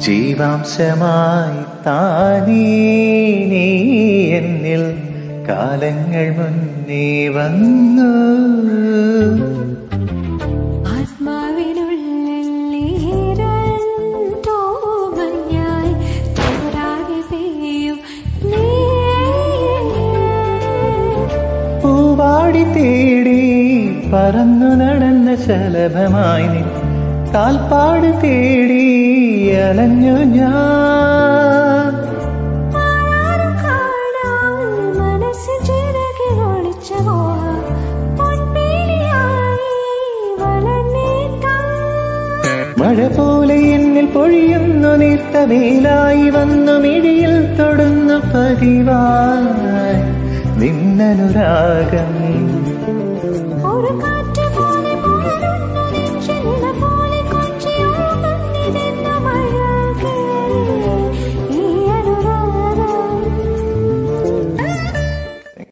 ജീവാംശമായി താനേ നീ എന്നിൽ കാലങ്ങൾ മുന്നേ വന്നു ആത്മാവിനുള്ളിൽ തോമഞ്ഞായി തോരാതെ പെയ്യും നീ പൂവാടി തേടി പറന്നു നടന്ന ശലഭമായി നിൻ കാൽപ്പാട് തേടി അലഞ്ഞു ഞാൻ ആരും കാണാൻ മനസ്സ് ചിറകി ഒളിച്ചവോ പൊൻപേടിയായി വളർന്നേക്കാം മഴ പോലെ എന്നിൽ പൊഴിയുന്നു നീർത്ത വെയിലായി വന്നു മിഴിയിൽ തൊടുന്നു പതിവായി നിന്നനുരാഗം ഒരു കഥ